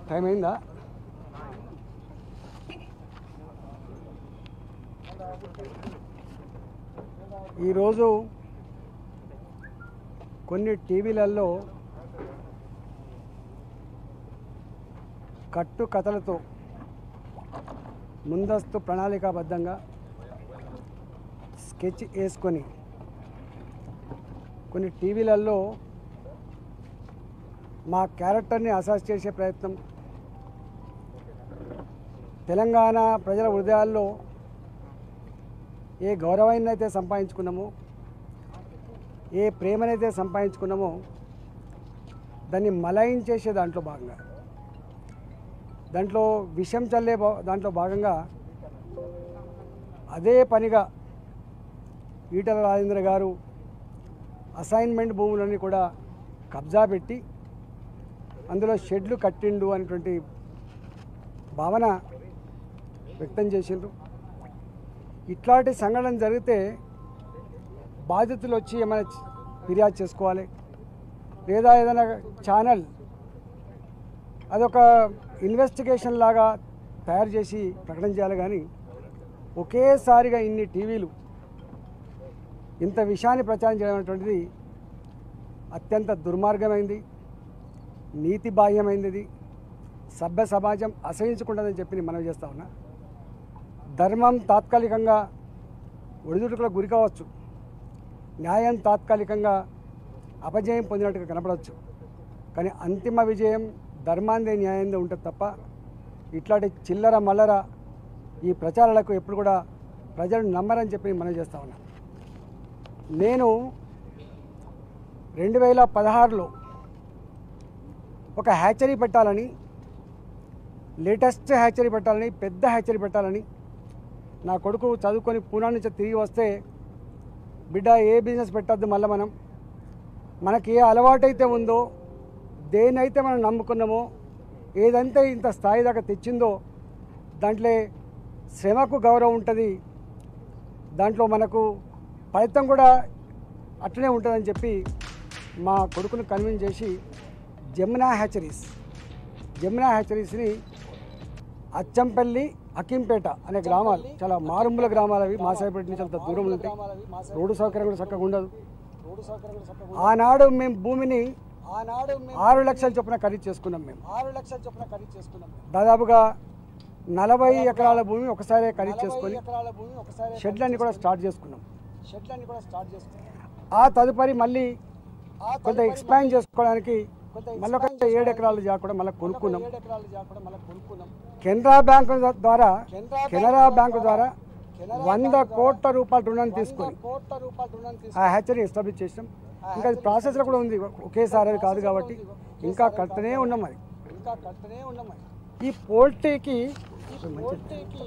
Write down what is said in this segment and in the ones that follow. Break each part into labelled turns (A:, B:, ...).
A: Time అయిందా ఈరోజు కొన్ని టీవీలలో కట్టు కథలతో ముందస్తు ప్రణాళికాబద్ధంగా స్కెచ్ వేసుకొని కొన్ని టీవీలలో మా క్యారెక్టర్ని అసాస్ చేసే ప్రయత్నం తెలంగాణ ప్రజల హృదయాల్లో ఏ గౌరవాన్ని అయితే సంపాదించుకున్నామో ఏ ప్రేమనైతే సంపాదించుకున్నామో దాన్ని మలయించేసే దాంట్లో భాగంగా దాంట్లో విషం చల్లే భా- దాంట్లో భాగంగా అదే పనిగా ఈటల రాజేంద్ర గారు అసైన్మెంట్ భూములన్నీ కూడా కబ్జా పెట్టి అందులో షెడ్లు కట్టిండు అనేటువంటి భావన వ్యక్తం చేసిండ్రు ఇట్లాంటి సంఘటన జరిగితే బాధితులు వచ్చి ఏమైనా చ- ఫిర్యాదు చేసుకోవాలి లేదా ఏదైనా ఛానల్ అదొక ఇన్వెస్టిగేషన్ లాగా తయారు చేసి ప్రకటన చేయాలి కానీ ఒకేసారిగా ఇన్ని టీవీలు ఇంత విషయాన్ని ప్రచారం చేయడం అనేటువంటిది అత్యంత దుర్మార్గమైంది నీతి బాహ్యమైంది ఇది సభ్య సమాజం అసహించుకుంటుందని చెప్పి నేను మనవి చేస్తా ఉన్నా ధర్మం తాత్కాలికంగా ఒడిదుడుకులకు గురి కావచ్చు న్యాయం తాత్కాలికంగా అపజయం పొందినట్టుగా కనపడవచ్చు కానీ అంతిమ విజయం ధర్మాందే న్యాయందే ఉంటుంది తప్ప ఇట్లాంటి చిల్లర మల్లర ఈ ప్రచారాలకు ఎప్పుడు కూడా ప్రజలు నమ్మరని చెప్పి మనం చేస్తా ఉన్నా నేను రెండు వేల పదహారులో ఒక హ్యాచరీ పెట్టాలని లేటెస్ట్ హ్యాచరీ పెట్టాలని పెద్ద హ్యాచరీ పెట్టాలని నా కొడుకు చదువుకొని పూనా నుంచి తిరిగి వస్తే బిడ్డ ఏ బిజినెస్ పెట్టద్దు మళ్ళీ మనం మనకి ఏ అలవాటైతే ఉందో దేనైతే మనం నమ్ముకున్నామో ఏదంటే ఇంత స్థాయి దాకా తెచ్చిందో దాంట్లో శ్రమకు గౌరవం ఉంటుంది దాంట్లో మనకు ఫలితం కూడా అట్లనే ఉంటుందని చెప్పి మా కొడుకును కన్విన్స్ చేసి జమునా హ్యాచరీస్ జమునా హ్యాచరీస్ని అచ్చంపల్లి అకింపేట అనే గ్రామాలు చాలా మారుమూల గ్రామాలు అవి మాసాయిపేట నుంచి అంత దూరం ఉంటాయి రోడ్డు సౌకర్యం కూడా చక్కగా ఉండదు ఆనాడు మేము భూమిని
B: ఆనాడు
A: ఆరు లక్షల చొప్పున ఖరీదు చేసుకున్నాం మేము
B: ఆరు లక్షల చొప్పున ఖరీదు చేసుకున్నాం
A: దాదాపుగా నలభై ఎకరాల భూమి ఒకసారి ఖరీదు చేసుకొని
B: ఎకరాల భూమి ఒకసారి
A: షెడ్లన్నీ కూడా స్టార్ట్ చేసుకున్నాం
B: షెడ్లన్నీ కూడా స్టార్ట్ చేసుకున్నాం
A: ఆ తదుపరి మళ్ళీ
B: ఆ
A: కొంత ఎక్స్పాండ్ చేసుకోవడానికి మళ్ళీ ఒక ఏడు ఎకరాలు జాగా కూడా మళ్ళీ కొనుక్కున్నాం
B: ఏడు ఎకరాల జాగా కూడా మళ్ళీ కొనుక్కున్నాం
A: కెనరా బ్యాంకు ద్వారా
B: కెనరా
A: కెనరా బ్యాంకు ద్వారా వంద కోట్ల రూపాయల రుణాన్ని తీసుకొని
B: కోట్ల రూపాయల రుణాన్ని తీసుకు
A: ఆ హ్యాచరీ ఎస్టాబ్లిష్ చేసాం ఇంకా అది ప్రాసెస్లో కూడా ఉంది ఒకేసారి అది కాదు కాబట్టి ఇంకా కడుతూనే ఉన్నాం అది
B: ఇంకా కడుతూనే ఉన్నాం మరి.
A: ఈ పోల్ట్రీకి
B: పోటీకి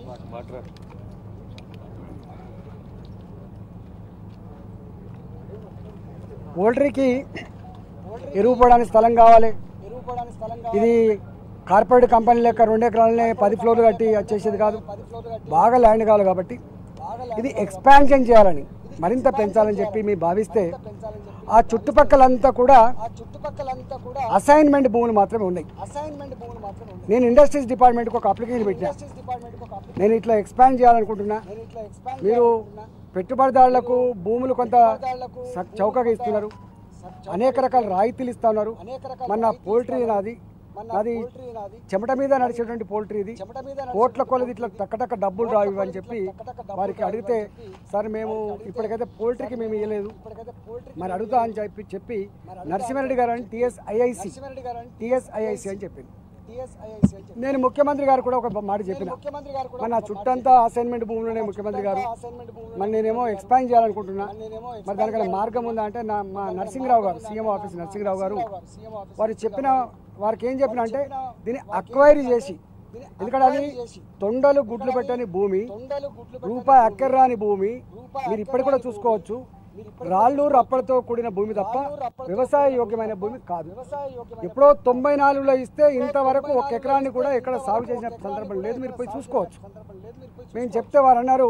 A: పోల్ట్రీకి ఎరువు పోవడానికి స్థలం కావాలి
B: ఎరువు పోవడానికి స్థలం
A: ఇది కార్పొరేట్ కంపెనీ లెక్క రెండు ఎకరాలనే పది ఫ్లోర్లు కట్టి వచ్చేసేది కాదు
B: పది ఫ్లోర్లు కట్టి
A: బాగా ల్యాండ్ కావాలి కాబట్టి
B: బాగా
A: ఇది ఎక్స్పాన్షన్ చేయాలని మరింత పెంచాలని చెప్పి మీ భావిస్తే
B: పెంచాలని చెప్పి
A: ఆ చుట్టుపక్కలంతా కూడా
B: ఆ చుట్టుపక్కలంతా కూడా
A: అసైన్మెంట్ భూములు మాత్రమే ఉన్నాయి
B: అసైన్మెంట్ భూములు మాత్రమే ఉన్నాయి
A: నేను ఇండస్ట్రీస్ డిపార్ట్మెంట్కి ఒక అప్లికేషన్ పెట్టినా
B: జస్టిస్ డిపార్ట్మెంట్కి ఒక అప్లికేషన్
A: నేను ఇట్లా ఎక్స్పాండ్ చేయాలనుకుంటున్నా
B: నేను ఇట్లా ఎక్స్పాండ్
A: మీరు పెట్టుబడిదారులకు భూములు కొంత స- చౌకగా ఇస్తున్నారు అనేక రకాల రాయితీలు ఇస్తా ఉన్నారు
B: అనేక రకాల
A: మన పోల్ట్రీ నాది నాది
B: పోల్ట్రీ నాది
A: చెమట మీద నడిచేటువంటి పోల్ట్రీ ఇది
B: చెమట మీద
A: కోట్ల కొలది ఇట్లా టక్కటక్క డబ్బులు రావు అని చెప్పి వారికి అడిగితే సార్ మేము ఇప్పటికైతే పోల్ట్రీకి మేము ఇవ్వలేదు
B: ఇప్పటికైతే పోల్ట్రీ
A: మరి అడుగుతా అని చెప్పి చెప్పి నరసింహారెడ్డి గారు అని టిఎస్ ఐఐసి
B: నరసింహారెడ్డి గారు
A: టిఎస్ ఐఐసి అని చెప్పింది
B: టిఎస్ఐఐసి అని చెప్పి
A: నేను ముఖ్యమంత్రి గారు కూడా ఒక మాట చెప్పిన
B: ముఖ్యమంత్రి గారు కూడా
A: మన నా చుట్టంతా అసైన్మెంట్ భూములోనే ముఖ్యమంత్రి గారు
B: అసైన్మెంట్ భూములు
A: మరి నేనేమో ఎక్స్పాండ్ చేయాలనుకుంటున్నా
B: నేనేమో
A: మరి దానికన్నా మార్గం ఉందా అంటే నా మా నరసింహరావు గారు సీఎం ఆఫీస్ నరసింహరావు గారు
B: సీఎం ఆఫీస్
A: వారు చెప్పిన వారికి ఏం చెప్పిన అంటే దీన్ని అక్వైరీ చేసి ఎందుకంటే అది తొండలు గుడ్లు పెట్టని భూమి
B: తొండలు గుడ్లు
A: రూపాయి అక్కర్రాని భూమి మీరు ఇప్పటికి కూడా చూసుకోవచ్చు రాళ్ళు రప్పలతో కూడిన భూమి తప్ప వ్యవసాయ యోగ్యమైన భూమి కాదు
B: వ్యవసాయ యోగ్యమైన
A: ఎప్పుడో తొంభై నాలుగులో ఇస్తే ఇంతవరకు ఒక ఎకరాన్ని కూడా ఎక్కడ సాగు చేసిన సందర్భం లేదు మీరు పోయి చూసుకోవచ్చు
B: సందర్భం లేదు మీరు పోయి
A: మేము చెప్తే వారు అన్నారు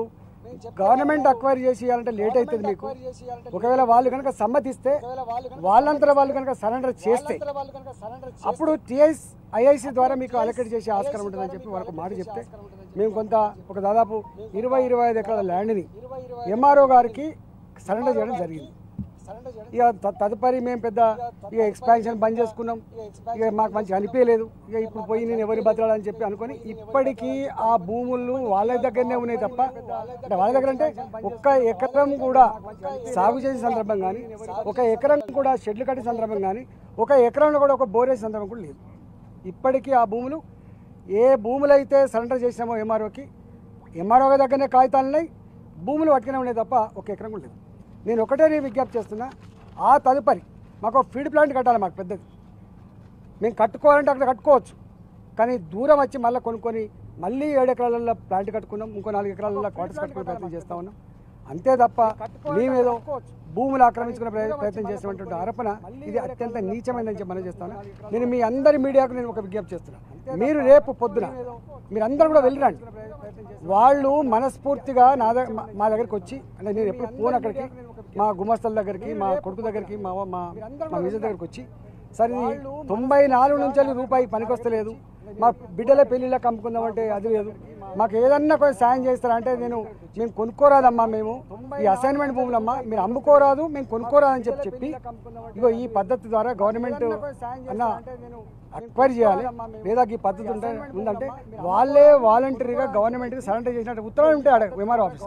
B: మేము చెప్పే
A: గవర్నమెంట్ అక్వైర్ చేసి ఇవ్వాలంటే లేట్ అవుతుంది మీకు
B: acquire చేసి ఇవ్వాలంటే
A: ఒకవేళ వాళ్ళు కనుక సమ్మతిస్తే
B: ఒకవేళ వాళ్ళు కనుక
A: వాళ్ళంతా వాళ్ళు కనుక సరెండర్ చేస్తే
B: వాళ్ళంతా వాళ్ళు కనుక surrender చేస్తే
A: అప్పుడు టిఐస్ ఐఐసి ద్వారా మీకు అలొకేట్ చేసే ఆస్కారం ఉంటుందని చెప్పి వాళ్ళకు మాట చెప్తే మేము కొంత ఒక దాదాపు ఇరవై ఇరవై ఐదు ఎకరాల ల్యాండ్ని
B: ఇరవై ఇరవై
A: ఎంఆర్ఓ గారికి సరెండర్ చేయడం జరిగింది
B: సరెండర్ చేయడం
A: ఇక త- తదుపరి మేము పెద్ద ఇక ఎక్స్పాన్షన్ బంద్ చేసుకున్నాం ఇక మాకు మంచిగా అనిపించలేదు ఇక ఇప్పుడు పోయి నేను ఎవరి బతకాలని చెప్పి అనుకొని ఇప్పటికీ ఆ భూములు వాళ్ళ దగ్గరనే ఉన్నాయి తప్ప అంటే వాళ్ళ దగ్గర అంటే ఒక్క ఎకరం కూడా సాగు చేసే సందర్భం కానీ ఒక ఎకరం కూడా షెడ్లు కట్టే సందర్భం కానీ ఒక ఎకరంలో కూడా ఒక బోరేసే సందర్భం కూడా లేదు ఇప్పటికీ ఆ భూములు ఏ భూములు అయితే సరెండర్ చేసినామో ఎంఆర్ఓకి ఎంఆర్ఓ దగ్గరనే కాగితాలు ఉన్నాయి భూములు పట్టుకునే ఉన్నాయి తప్ప ఒక ఎకరం కూడా లేదు నేను ఒకటే నేను విజ్ఞప్తి చేస్తున్నా ఆ తదుపరి మాకు ఒక ఫీడ్ ప్లాంట్ కట్టాలి మాకు పెద్దది మేము కట్టుకోవాలంటే అక్కడ కట్టుకోవచ్చు కానీ దూరం వచ్చి మళ్ళీ కొనుక్కొని మళ్ళీ ఏడు ఎకరాలలో ప్లాంట్ కట్టుకున్నాం ఇంకో నాలుగు ఎకరాలలో క్వార్టర్స్ కట్టుకునే ప్రయత్నం చేస్తా ఉన్నాం అంతే తప్ప మేమేదో భూములు ఆక్రమించుకునే ప్రయ- ప్రయత్నం చేసినటువంటి ఆరోపణ ఇది అత్యంత నీచమైనదని చెప్పి మనం చేస్తాను నేను మీ అందరి మీడియాకు నేను ఒక విజ్ఞప్తి చేస్తున్నాను మీరు రేపు పొద్దున మీరందరూ కూడా వెళ్ళిరండి వాళ్ళు మనస్ఫూర్తిగా నా దగ్గర మా- మా దగ్గరికి వచ్చి అంటే నేను ఎప్పుడు పోను అక్కడికి మా గుమస్తల దగ్గరికి మా కొడుకు దగ్గరికి మా మా మా విజయ్ దగ్గరికి వచ్చి సరే ఇది తొంభై నాలుగు నుంచి వెళ్ళి రూపాయి పనికొస్తలేదు మా బిడ్డల పెళ్లిళ్ళకి అమ్ముకుందామంటే అది లేదు మాకు ఏదన్నా కొంచెం సాయం చేస్తారా అంటే నేను మేము కొనుక్కోరాదమ్మా మేము ఈ అసైన్మెంట్ భూములమ్మా మీరు అమ్ముకోరాదు మేము కొనుక్కోరాదని చెప్పి చెప్పి ఇగో ఈ పద్ధతి ద్వారా గవర్నమెంట్ అన్న ఎంక్వైరీ చేయాలి లేదా ఈ పద్ధతి ఉంటే ఉందంటే వాళ్ళే వాలంటరీగా గవర్నమెంట్కి సరెండర్ చేసినట్టు ఉత్తరాలు ఉంటాయి ఆడ ఎంఆర్ఓ ఆఫీస్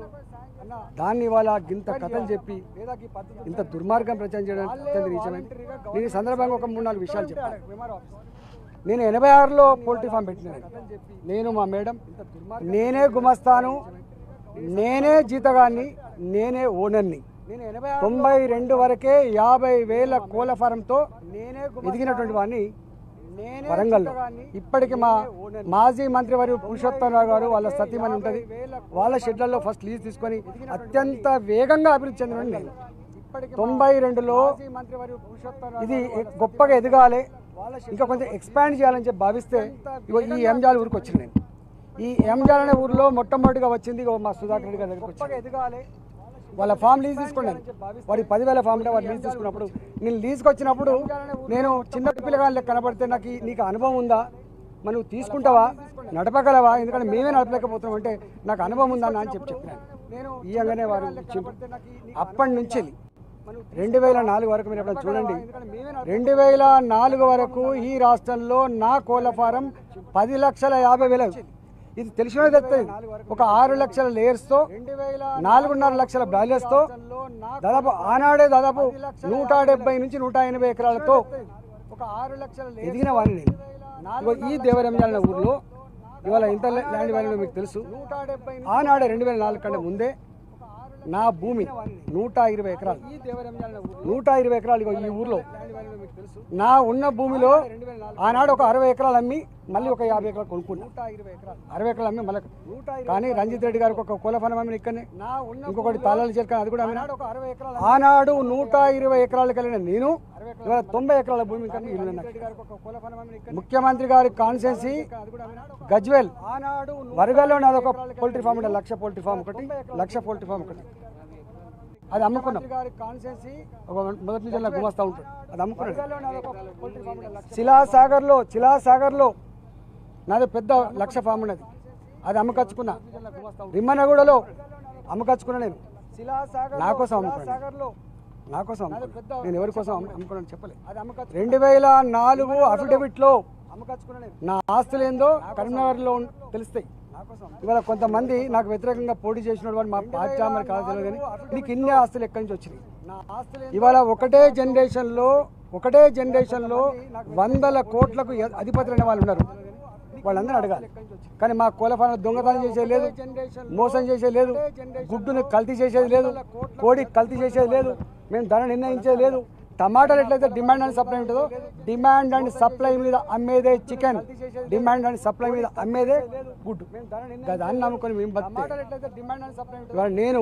A: దాన్ని ఇవాళ ఇంత కథలు చెప్పి ఇంత దుర్మార్గం ప్రచారం చేయడం అత్యంత నీచమైంది నేను ఈ సందర్భంగా ఒక మూడు నాలుగు విషయాలు చెప్పాను నేను ఎనభై ఆరులో పోల్ట్రీ ఫామ్ పెట్టినాను నేను మా మేడం నేనే గుమస్తాను నేనే జీతగాన్ని నేనే ఓనర్ని తొంభై రెండు వరకే యాభై వేల కోళ్ళ ఫారంతో ఎదిగినటువంటి వాడిని వరంగల్లో ఇప్పటికి మా మాజీ మంత్రి వారి పురుషోత్తమరావు గారు వాళ్ళ సతీమణి ఉంటుంది వాళ్ళ షెడ్లలో ఫస్ట్ లీజ్ తీసుకొని అత్యంత వేగంగా అభివృద్ధి చెందిన నేను తొంభై రెండులో ఇది ఎ- గొప్పగా ఎదగాలి ఇంకా కొంచెం ఎక్స్పాండ్ చేయాలని చెప్పి భావిస్తే ఇగో ఈ ఎంజాల్ ఊరికి వచ్చిన నేను ఈ ఎంజాల్ అనే ఊరిలో మొట్టమొదటిగా వచ్చింది ఇగో మా సుధాకర్ రెడ్డి గారి దగ్గరికి వచ్చి ఎదగాలి వాళ్ళ ఫామ్ లీజ్ తీసుకున్నాను వాడి పదివేల ఫామ్ ఉంటే వాడు లీజ్ తీసుకున్నప్పుడు నేను లీజ్కి వచ్చినప్పుడు నేను చిన్న పిల్లగాళ్ళకి లెక్క కనబడితే నాకు ఈ- నీకు అనుభవం ఉందా మరి నువ్వు తీసుకుంటావా నడపగలవా ఎందుకంటే మేమే నడపలేకపోతున్నాం అంటే నాకు అనుభవం ఉందా అన్న అని చెప్పి చెప్పినాను నేను ఇయ్యంగానే వారు ఇచ్చిండ్రు. అప్పటి నుంచి రెండు వేల నాలుగు వరకు మీరు ఎక్కడ చూడండి రెండు వేల నాలుగు వరకు ఈ రాష్ట్రంలో నా కోళ్ళ ఫారం పది లక్షల యాభై వేల ఇది తెలిసిన తెలుస్తుంది ఒక ఆరు లక్షల లేయర్స్తో నాలుగున్నర లక్షల బ్రాయిలర్స్తో దాదాపు ఆనాడే దాదాపు నూట డెబ్బై నుంచి నూట ఎనభై ఎకరాలతో ఒక ఆరు లక్షల ఎదిగిన వాడిని నేను ఇగో ఈ దేవరంజాల ఊర్లో ఇవాళ ఇంత ల్యాండ్ వాల్యూ మీకు తెలుసు ఆనాడే రెండు వేల నాలుగు కంటే ముందే నా భూమి నూట ఇరవై ఎకరాలు నూట ఇరవై ఎకరాలు ఇగో ఈ ఊర్లో నా ఉన్న భూమిలో ఆనాడు ఒక అరవై ఎకరాలు అమ్మి మళ్ళీ ఒక యాభై ఎకరాలు కొనుక్కున్నా అరవై ఎకరాలు అమ్మి మళ్ళీ కానీ రంజిత్ రెడ్డి గారికి ఒక కుల ఫలం అమ్మిన ఇక్కడనే ఇంకొకటి తాళాలు చేరుకొని అది కూడా అమ్మినా ఆనాడు నూట ఇరవై ఎకరాలకు వెళ్ళిన నేను ఇవాళ తొంభై ఎకరాల భూమి కన్నా ఇల్లు నాకు. ముఖ్యమంత్రి గారి కాన్సెన్సీ గజ్వేల్ వరగల్లో నాది ఒక పోల్ట్రీ ఫామ్ ఉండే లక్ష పోల్ట్రీ ఫామ్ ఒకటి లక్ష పోల్ట్రీ ఫామ్ ఒకటి అది అమ్ముకున్నాం ఒక మొదటి నుంచి అలా గుమస్తా ఉంటాడు అది అమ్ముకున్నాడు శిలాసాగర్లో శిలాసాగర్లో నాది పెద్ద లక్ష ఫామ్ ఉన్నది అది అమ్మకచ్చుకున్నా రిమ్మనగూడలో అమ్మకచ్చుకున్నా నేను నా కోసం అమ్ముకున్నాను నా కోసం అమ్ముకున్నా. నేను ఎవరి కోసం అమ్ము- అమ్ముకున్నాను చెప్పలేదు రెండు వేల నాలుగు అఫిడవిట్లో నా ఆస్తులు ఏందో కరీంనగర్లో ఉన్- తెలుస్తాయి ఇవాళ కొంతమంది నాకు వ్యతిరేకంగా పోటీ చేసిన వాళ్ళు మా పార్టీ మరి కాదు తెలియదు కానీ నీకు ఇన్ని ఆస్తులు ఎక్కడి నుంచి వచ్చినాయి ఇవాళ ఒకటే జనరేషన్లో ఒకటే జనరేషన్లో వందల కోట్లకు ఎ- అధిపతులైన వాళ్ళు ఉన్నారు వాళ్ళందరూ అడగాలి కానీ మా కోలఫాన దొంగతనం చేసేది లేదు మోసం చేసేది లేదు గుడ్డుని కల్తీ చేసేది లేదు కోడి కల్తీ చేసేది లేదు మేము ధర నిర్ణయించేది లేదు టమాటాలు ఎట్లయితే డిమాండ్ అండ్ సప్లై ఉంటుందో డిమాండ్ అండ్ సప్లై మీద అమ్మేదే చికెన్ డిమాండ్ అండ్ సప్లై మీద అమ్మేదే గుడ్డు ఇంకా దాన్ని నమ్ముకొని మేము బతికే ఇవాళ నేను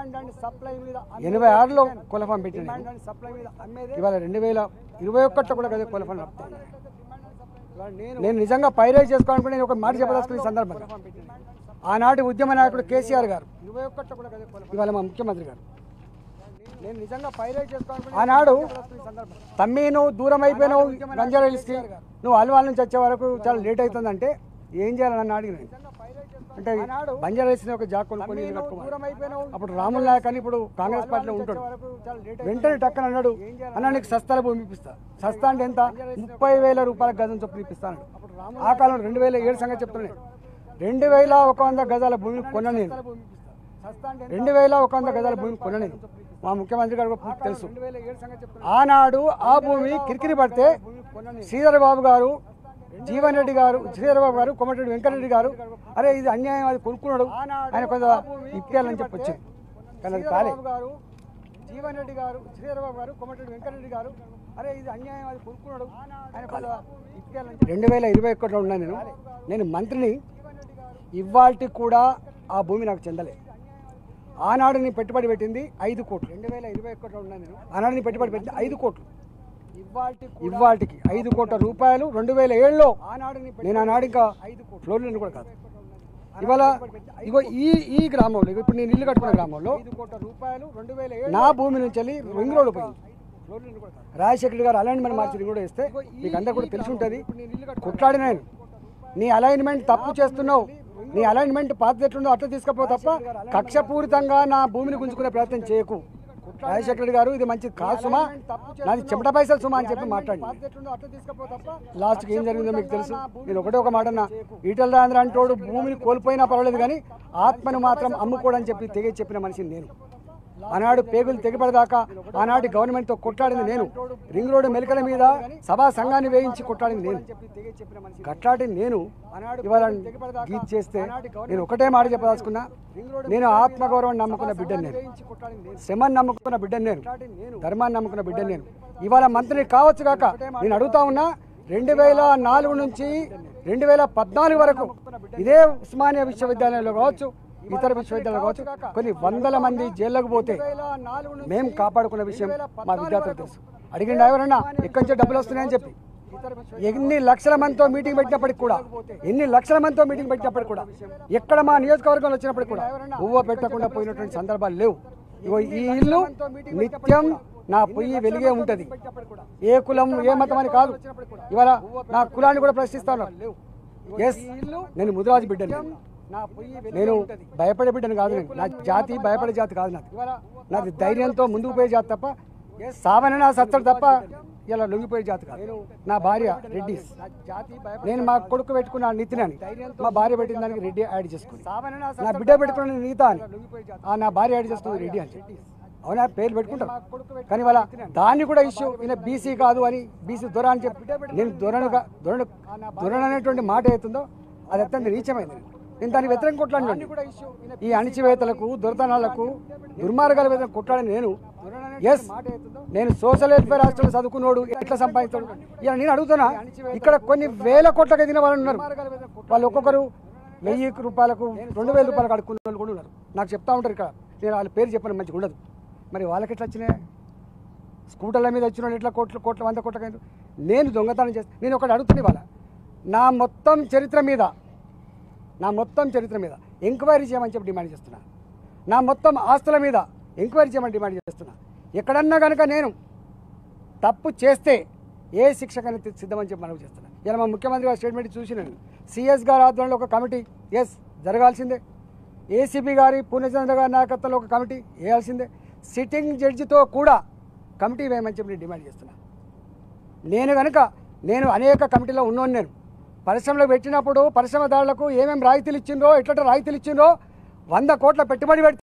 A: ఎనభై ఆరులో కులఫాం పెట్టిన ఇవాళ రెండు వేల ఇరవై ఒకటిలో కూడా కదా కులఫాం నడుపుతాను నేను నిజంగా పైరేజ్ చేసుకోవాలనుకుంటే నేను ఒక మాట చెప్పదలుచుకున్న ఈ సందర్భంగా ఆనాటి ఉద్యమ నాయకుడు కేసీఆర్ గారు ఇవాళ మా ముఖ్యమంత్రి గారు నేను నిజంగా పైరేట్ చేసుకోవాలి ఆనాడు తమ్మి నువ్వు దూరం అయిపోయినావు గంజారా హిల్స్కి నువ్వు అల్వాల్ నుంచి వచ్చే వరకు చాలా లేట్ అవుతుందంటే ఏం చేయాలని నన్ను అడిగిన అంటే బంజారా హిల్స్ ఒక జాక్ కొనుక్కొని ఇల్లు కట్టుకోమని. అప్పుడు రాముల్ నాయక్ అని ఇప్పుడు కాంగ్రెస్ పార్టీలో ఉంటాడు వెంటనే టక్కన అన్నాడు అన్న నీకు సస్తాల భూమి ఇప్పిస్తా సస్తా అంటే ఎంత ముప్పై వేల రూపాయల గజం చొప్పున ఇప్పిస్తాను ఆ కాలంలో రెండు వేల ఏడు సంగతి చెప్తున్నాను రెండు వేల ఒక వంద గజాల భూమిని కొన్నాను నేను రెండు వేల ఒక వంద గజాల భూమిని కొన్న నేను మా ముఖ్యమంత్రి గారు కూడా పూర్తి తెలుసు ఆనాడు ఆ భూమి కిరికిరి పడితే శ్రీధర్ బాబు గారు జీవన్ రెడ్డి గారు శ్రీధర్ బాబు గారు కొమటిరెడ్డి వెంకటరెడ్డి గారు అరే ఇది అన్యాయం అది కొనుక్కున్నాడు ఆయన కొంత ఇప్పేయాలని చెప్పి వచ్చింది కానీ అది కాలే జీవన్ రెడ్డి గారు శ్రీధర్ బాబు గారు కొమటిరెడ్డి వెంకటరెడ్డి గారు అరే ఇది అన్యాయం అది కొనుక్కున్నాడు ఆయన కొంత ఇప్పేయాలని చెప్పి రెండు వేల ఇరవై ఒకటిలో ఉన్నాను నేను నేను మంత్రిని ఇవాల్టి కూడా ఆ భూమి నాకు చెందలే ఆనాడు నేను పెట్టుబడి పెట్టింది ఐదు కోట్లు రెండు వేల ఇరవై ఒకటిలో ఉన్నాను నేను ఆనాడు నేను పెట్టుబడి పెట్టింది ఐదు కోట్లు ఇవాటికి ఐదు కోట్ల రూపాయలు రెండు వేల ఏడులో నేను ఆనాడు ఇంకా ఐదు ఫ్లోర్లను కూడా కాదు ఇవాళ ఇగో ఈ ఈ గ్రామంలో ఇగో ఇప్పుడు నేను ఇల్లు కట్టుకున్న గ్రామంలో నా భూమి నుంచి వెళ్ళి రింగ్ రోడ్ పోయింది రాజశేఖర్ గారు అలైన్మెంట్ మార్చి రింగ్ రోడ్ వేస్తే మీకు అందరు కూడా తెలిసి ఉంటుంది కొట్లాడిన నేను నీ అలైన్మెంట్ తప్పు చేస్తున్నావు నీ అలైన్మెంట్ పాత ఎట్లుందో అట్లా తీసుకపో తప్ప కక్షపూరితంగా నా భూమిని గుంజుకునే ప్రయత్నం చేయకు రాజశేఖర రెడ్డి గారు ఇది మంచిది కాదు సుమా నాది చెమట పైసలు సుమా అని చెప్పి మాట్లాడి లాస్ట్కి ఏం జరిగిందో మీకు తెలుసు నేను ఒకటే ఒక మాట అన్నా ఈటల రాజేంద్ర అంటోడు భూమిని కోల్పోయినా పర్వాలేదు కానీ ఆత్మను మాత్రం అమ్ముకోవడని చెప్పి తెగే చెప్పిన మనిషిని నేను ఆనాడు పేగులు తెగిపడదాకా ఆనాటి గవర్నమెంట్ తో కొట్లాడింది నేను రింగ్ రోడ్డు మెలికల మీద సభా సంఘాన్ని వేయించి కొట్లాడింది నేను కట్లాడి నేను ఇవాళ గీత్ చేస్తే నేను ఒకటే మాట చెప్పదలుచుకున్నా నేను ఆత్మగౌరవం నమ్ముకున్న బిడ్డను నేను శ్రమని నమ్ముకున్న బిడ్డను నేను ధర్మాన్ని నమ్ముకున్న బిడ్డను నేను ఇవాళ మంత్రిని కావచ్చు కాక నేను అడుగుతా ఉన్నా రెండు వేల నాలుగు నుంచి రెండు వేల పద్నాలుగు వరకు ఇదే ఉస్మానియా విశ్వవిద్యాలయంలో కావచ్చు ఇతర విశ్వవిద్యాలయాలు కావచ్చు కొన్ని వందల మంది జైల్లోకి పోతే మేము కాపాడుకున్న విషయం మా విద్యార్థులకు తెలుసు అడిగిండు ఎవరన్నా ఎక్కడి నుంచో డబ్బులు వస్తున్నాయని చెప్పి ఎన్ని లక్షల మందితో మీటింగ్ పెట్టినప్పటికి కూడా ఎన్ని లక్షల మందితో మీటింగ్ పెట్టినప్పటికి కూడా ఎక్కడ మా నియోజకవర్గంలో వచ్చినప్పటికి కూడా ఉవ్వ పెట్టకుండా పోయినటువంటి సందర్భాలు లేవు ఇగో ఈ ఇల్లు నిత్యం నా పొయ్యి వెలిగే ఉంటది ఏ కులం ఏ మతం అని కాదు ఇవాళ నా కులాన్ని కూడా ప్రశ్నిస్తాను ఎస్ నేను ముదిరాజు బిడ్డని నేను భయపడే బిడ్డను కాదు నేను నా జాతి భయపడే జాతి కాదు నాది నాది ధైర్యంతో ముందుకు పోయే జాతి తప్ప సావన నా సత్తడు తప్ప ఇలా లొంగిపోయే జాతి కాదు నా భార్య రెడ్డి నేను మా కొడుకు పెట్టుకున్న నితిన్ అని మా భార్య పెట్టిన దానికి రెడ్డి యాడ్ చేసుకుని నా బిడ్డ పెట్టుకున్న నీత అని ఆ నా భార్య యాడ్ చేసుకుని రెడ్డి అని చెప్పి అవునా పేర్లు పెట్టుకుంటారు కానీ వాళ్ళ దాన్ని కూడా ఇష్యూ ఈయన బీసీ కాదు అని బీసీ దొర అని చెప్పి నేను దొరనుగా దొరను దొరణ అనేటువంటి మాట అవుతుందో అది అత్యంత నీచమైంది నేను దాన్ని వ్యతిరేకం కొట్లాడినాను ఈ అణిచివేతలకు దొరతనాలకు దుర్మార్గాల మీద కొట్లాడిన నేను ఎస్ నేను సోషల్ వెల్ఫేర్ హాస్టల్ చదువుకున్నోడు ఎట్లా సంపాదిస్తాడు ఇలా నేను అడుగుతున్నా ఇక్కడ కొన్ని వేల కోట్లకు ఎదిగిన వాళ్ళు ఉన్నారు వాళ్ళు ఒక్కొక్కరు వెయ్యి రూపాయలకు రెండు వేల రూపాయలకు అడుక్కున్న వాళ్ళు కూడా ఉన్నారు నాకు చెప్తా ఉంటారు ఇక్కడ నేను వాళ్ళ పేరు చెప్పిన మంచిగా ఉండదు మరి వాళ్ళకి ఎట్లా వచ్చినాయి స్కూటర్ల మీద వచ్చిన వాళ్ళు ఎట్లా కోట్ల కోట్ల వంద కోట్ల నేను దొంగతనం చేస్తాను నేను ఒకటి అడుగుతున్నా ఇవాళ నా మొత్తం చరిత్ర మీద నా మొత్తం చరిత్ర మీద ఎంక్వైరీ చేయమని చెప్పి డిమాండ్ చేస్తున్నా నా మొత్తం ఆస్తుల మీద ఎంక్వైరీ చేయమని డిమాండ్ చేస్తున్నా ఎక్కడన్నా కనుక నేను తప్పు చేస్తే ఏ శిక్షకైనా తి- సిద్ధమని చెప్పి మనవి చేస్తున్నా ఇలా మా ముఖ్యమంత్రి గారి స్టేట్మెంట్ చూసి నేను సిఎస్ గారి ఆధ్వర్యంలో ఒక కమిటీ ఎస్ జరగాల్సిందే ఏసీబీ గారి పూర్ణచంద్ర గారి నాయకత్వంలో ఒక కమిటీ వేయాల్సిందే సిట్టింగ్ జడ్జితో కూడా కమిటీ వేయమని చెప్పి నేను డిమాండ్ చేస్తున్నా నేను కనుక నేను అనేక కమిటీలో ఉన్నోను నేను పరిశ్రమలో పెట్టినప్పుడు పరిశ్రమదారులకు ఏమేమి రాయితీలు ఇచ్చిండ్రో ఎట్లా రాయితీలు ఇచ్చిండ్రో వంద కోట్ల పెట్టుబడి పెడితే